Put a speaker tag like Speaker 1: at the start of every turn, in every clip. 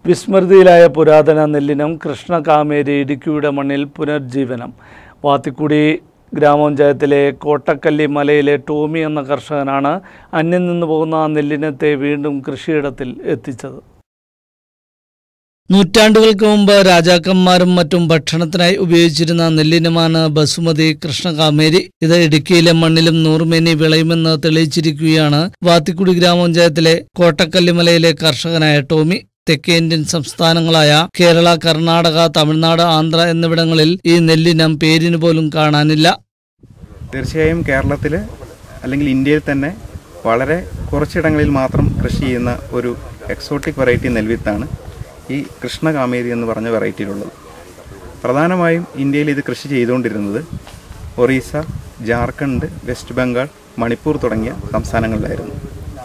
Speaker 1: വിസ്മൃതിയിലായ പുരാതന നെല്ലിനം കൃഷ്ണകാമേരി ഇടുക്കിയുടെ മണ്ണിൽ പുനർജീവനം വാത്തിക്കുടി ഗ്രാമപഞ്ചായത്തിലെ കോട്ടക്കല്ലി മലയിലെ ടോമി എന്ന കർഷകനാണ് അന്യം നിന്ന് പോകുന്ന ആ നെല്ലിനത്തെ വീണ്ടും കൃഷിയിടത്തിൽ എത്തിച്ചത് നൂറ്റാണ്ടുകൾക്ക് മുമ്പ് രാജാക്കന്മാരും മറ്റും ഭക്ഷണത്തിനായി ഉപയോഗിച്ചിരുന്ന നെല്ലിനമാണ് ബസുമതി കൃഷ്ണകാമേരി ഇത് ഇടുക്കിയിലെ മണ്ണിലും നൂറുമേനി വിളയുമെന്ന് തെളിയിച്ചിരിക്കുകയാണ് വാത്തിക്കുടി ഗ്രാമപഞ്ചായത്തിലെ കോട്ടക്കല്ലിമലയിലെ കർഷകനായ ടോമി തെക്കേ ഇന്ത്യൻ സംസ്ഥാനങ്ങളായ കേരള കർണാടക തമിഴ്നാട് ആന്ധ്ര എന്നിവിടങ്ങളിൽ ഈ നെല്ലിനം പേരിന് പോലും കാണാനില്ല
Speaker 2: തീർച്ചയായും കേരളത്തിൽ അല്ലെങ്കിൽ ഇന്ത്യയിൽ തന്നെ വളരെ കുറച്ചിടങ്ങളിൽ മാത്രം കൃഷി ചെയ്യുന്ന ഒരു എക്സോട്ടിക് വെറൈറ്റി നെൽവിത്താണ് ഈ കൃഷ്ണകാമേരി എന്ന് പറഞ്ഞ വെറൈറ്റിയിലുള്ളത് പ്രധാനമായും ഇന്ത്യയിൽ ഇത് കൃഷി ചെയ്തുകൊണ്ടിരുന്നത് ഒറീസ ജാർഖണ്ഡ് വെസ്റ്റ് ബംഗാൾ മണിപ്പൂർ തുടങ്ങിയ സംസ്ഥാനങ്ങളിലായിരുന്നു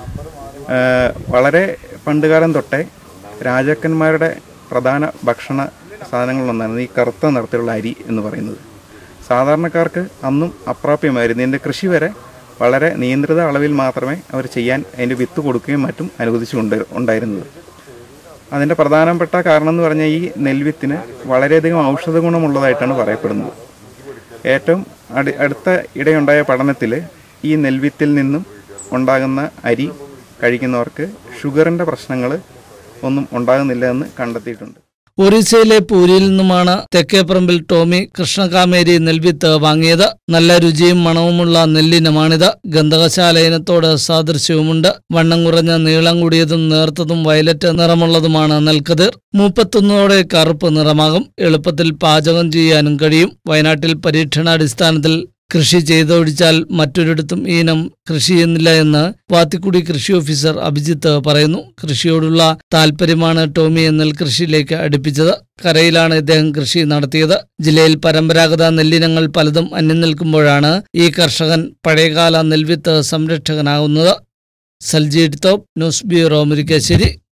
Speaker 2: ആഹ് വളരെ പണ്ടുകാലം തൊട്ടേ രാജാക്കന്മാരുടെ പ്രധാന ഭക്ഷണ സാധനങ്ങളിലൊന്നായിരുന്നു ഈ കറുത്ത നിറത്തിലുള്ള അരി എന്ന് പറയുന്നത് സാധാരണക്കാർക്ക് അന്നും അപ്രാപ്യമായിരുന്നു ഇതിൻ്റെ കൃഷി വരെ വളരെ നിയന്ത്രിത അളവിൽ മാത്രമേ അവർ ചെയ്യാൻ അതിൻ്റെ വിത്ത് കൊടുക്കുകയും മറ്റും അനുവദിച്ചുകൊണ്ട് ഉണ്ടായിരുന്നത് അതിൻ്റെ പ്രധാനപ്പെട്ട കാരണം എന്ന് പറഞ്ഞാൽ ഈ നെൽവിത്തിന് വളരെയധികം ഔഷധ ഗുണമുള്ളതായിട്ടാണ് പറയപ്പെടുന്നത് ഏറ്റവും അടു അടുത്ത ഇടയുണ്ടായ പഠനത്തിൽ ഈ നെൽവിത്തിൽ നിന്നും ഉണ്ടാകുന്ന അരി കഴിക്കുന്നവർക്ക് ഷുഗറിൻ്റെ പ്രശ്നങ്ങൾ ഒന്നും ഉണ്ടാകുന്നില്ല എന്ന് കണ്ടെത്തിയിട്ടുണ്ട്
Speaker 1: ഒറീസയിലെ പൂരിയിൽ നിന്നുമാണ് തെക്കേപ്പറമ്പിൽ ടോമി കൃഷ്ണകാമേരി നെൽവിത്ത് വാങ്ങിയത് നല്ല രുചിയും മണവുമുള്ള നെല്ലിനമാണിത് ഗന്ധകശാല ഇനത്തോട് സാദൃശ്യവുമുണ്ട് വണ്ണം കുറഞ്ഞ നീളം കൂടിയതും നേർത്തതും വയലറ്റ് നിറമുള്ളതുമാണ് നെൽക്കതിർ മൂപ്പത്തൊന്നോടെ കറുപ്പ് നിറമാകും എളുപ്പത്തിൽ പാചകം ചെയ്യാനും കഴിയും വയനാട്ടിൽ പരീക്ഷണാടിസ്ഥാനത്തിൽ കൃഷി ചെയ്തൊഴിച്ചാൽ മറ്റൊരിടത്തും ഈ ഇനം കൃഷി ചെയ്യുന്നില്ല എന്ന് വാത്തിക്കുടി കൃഷി ഓഫീസർ അഭിജിത്ത് പറയുന്നു കൃഷിയോടുള്ള താല്പര്യമാണ് ടോമിയെ നെൽകൃഷിയിലേക്ക് അടുപ്പിച്ചത് കരയിലാണ് ഇദ്ദേഹം കൃഷി നടത്തിയത് ജില്ലയിൽ പരമ്പരാഗത നെല്ലിനങ്ങൾ പലതും അന്യം നിൽക്കുമ്പോഴാണ് ഈ കർഷകൻ പഴയകാല നെൽവിത്ത് സംരക്ഷകനാകുന്നത് സൽജീഡ് തോപ്പ് ന്യൂസ് ബ്യൂറോ മുരിക്കാശ്ശേരി